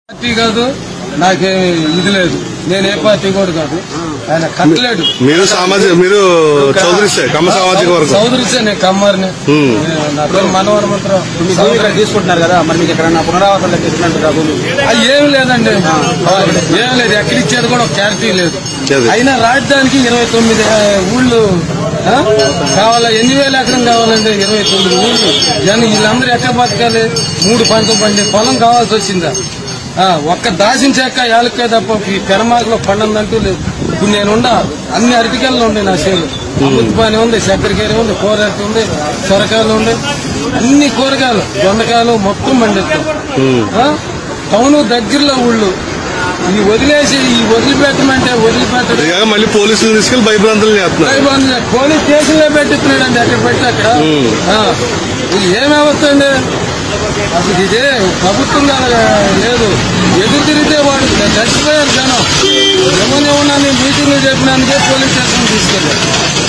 Party కాదు నాకేమి ఇది లేదు నేను ఏ పార్టీ కూడా కాదు ఆయన కట్టలేడు మీరు సామాజిక మీరు చౌదరిస్తే కమ్మ సామాజిక వర్గం చౌదరిసే నేను కమ్మారిని హ్మ్. నా పేరు మనోహర్ మాత్రం మీ భూమి ఇక్కడ తీసుకుంటున్నారు కదా మరి మీకు ఎక్కడన్నా పునరావాసం లెక్కిస్తున్నట్టు భూమి అది ఏం లేదండి ఏం లేదు ఎక్కడ ఇచ్చేది కూడా ఒక క్లారిటీ లేదు లేదు. అయినా రాజధానికి ఇరవై తొమ్మిది ఆ, ఊళ్ళు ఆ, కావాలా ఎన్ని వేల ఎకరం కావాలండి ఇరవై తొమ్మిది ఊళ్ళు జనం వీళ్ళందరూ ఎక్కడ బతకాలి మూడు పంటలు పండి పొలం కావాల్సి వచ్చిందా ఆ, ఒక్క దాసిన చెక్క యాలకే తప్ప ఈ పెరమాకులో పండందంటూ లేదు ఇప్పుడు నేనుండా అన్ని అరటికెళ్ళు ఉండే నా చేలు అమృతపాని ఉంది చక్కెరకేర ఉంది కూరటి ఉంది సొరకాయలు ఉంది అన్ని కూరగాయలు దొండకాయలు మొత్తం పండిస్తాం ఆ? టౌన్ దగ్గరలో ఊళ్ళు ఈ వదిలేసి ఈ వదిలిపెట్టమంటే వదిలిపెట్టడం ఇదిగా మళ్ళీ పోలీసులు తీసుకెళ్లి భయభ్రాంతులు చేస్తున్నారు భయపడుతుంది. పోలీస్ స్టేషన్లో పెట్టిస్తున్నాడు అండి అక్కడ పెట్టి అక్కడ ఆ. ఇది ఏమవుతుంది అసలు ఇదే ప్రభుత్వం కాదు, లేదు ఎదురు తిరిగితే వాడు చచ్చిపోయారు జనం ఏమని ఉన్నాను మీటింగ్ చెప్పినందుకే పోలీస్ స్టేషన్ తీసుకెళ్ళారు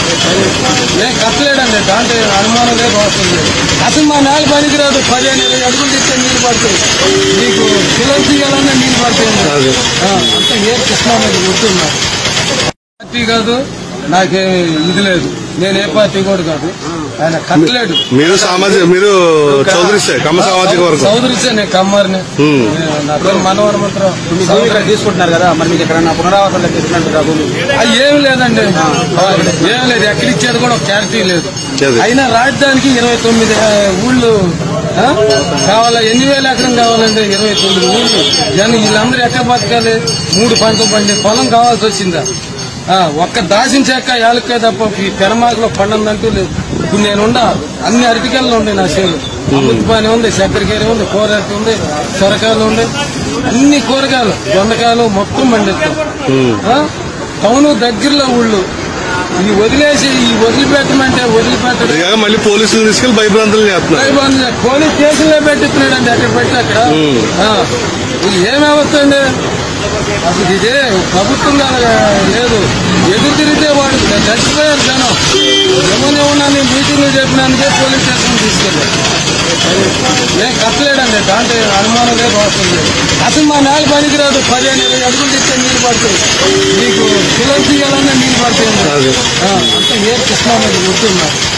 ఏం కట్టలేడండి దాంట్లో అనుమానం లేదు అవసరం లేదు అసలు మా నేల పనికిరాదు పదిహేను ఇరవై అడుగులు తీస్తే నీళ్ళు పడతాయి నీకు పిల్లలు తీయాలన్నా నీళ్ళు పడతాయి అదే. ఆ, అంతా ఏ కృష్ణా నది గుర్తున్నారు పార్టీ కాదు నాకేమి ఇది లేదు నేను ఏ పార్టీ కూడా కాదు ఆయన కట్టలేడు మీరు సామాజిక మీరు చౌదరిస్తే కమ్మ సామాజిక వర్గం చౌదరిసే నేను కమ్మారిని హ్మ్. నా పేరు మనోహర్ మాత్రం మీ భూమి ఇక్కడ తీసుకుంటున్నారు కదా మరి మీకు ఎక్కడన్నా పునరావాసం లెక్కిస్తున్నట్టు భూమి అది ఏం లేదండి ఏం లేదు ఎక్కడ ఇచ్చేది కూడా ఒక క్లారిటీ లేదు లేదు. అయినా రాజధానికి ఇరవై తొమ్మిది ఆ, ఊళ్ళు ఆ, కావాలా ఎన్ని వేల ఎకరం కావాలండి ఇరవై తొమ్మిది ఊళ్ళు జనం వీళ్ళందరూ ఎక్కడ బతకాలి మూడు పంటలు పండి పొలం కావాల్సి వచ్చిందా ఆ, ఒక్క దాసిన చెక్క యాలకే తప్ప ఈ పెరమాకులో పండందంటూ లేదు ఇప్పుడు నేనుండా అన్ని అరటికెళ్ళు ఉండే నా చేలు అమృతపాని ఉంది చక్కెరకేర ఉంది కూరటి ఉంది సొరకాయలు ఉంది అన్ని కూరగాయలు దొండకాయలు మొత్తం పండిస్తాం ఆ? టౌన్ దగ్గరలో ఊళ్ళు ఈ వదిలేసి ఈ వదిలిపెట్టమంటే వదిలిపెట్టడం ఇదిగా మళ్ళీ పోలీసులు తీసుకెళ్లి భయభ్రాంతులు చేస్తున్నారు భయపడుతుంది. పోలీస్ స్టేషన్లో పెట్టిస్తున్నాడు అండి అక్కడ పెట్టి అక్కడ ఆ. ఇది ఏమవుతుంది అసలు ఇదే ప్రభుత్వం కాదు, లేదు ఎదురు తిరిగితే వాడు చచ్చిపోయారు జనం ఏమని ఉన్నాను మీటింగ్ చెప్పినందుకే పోలీస్ స్టేషన్ తీసుకెళ్ళారు ఏం కట్టలేడండి దాంట్లో అనుమానం లేదు అవసరం లేదు అసలు మా నేల పనికిరాదు పదిహేను ఇరవై అడుగులు తీస్తే నీళ్ళు పడతాయి నీకు పిల్లలు తీయాలన్నా నీళ్ళు పడతాయి అదే. ఆ, అంతా ఏ కృష్ణా నది గుర్తున్నారు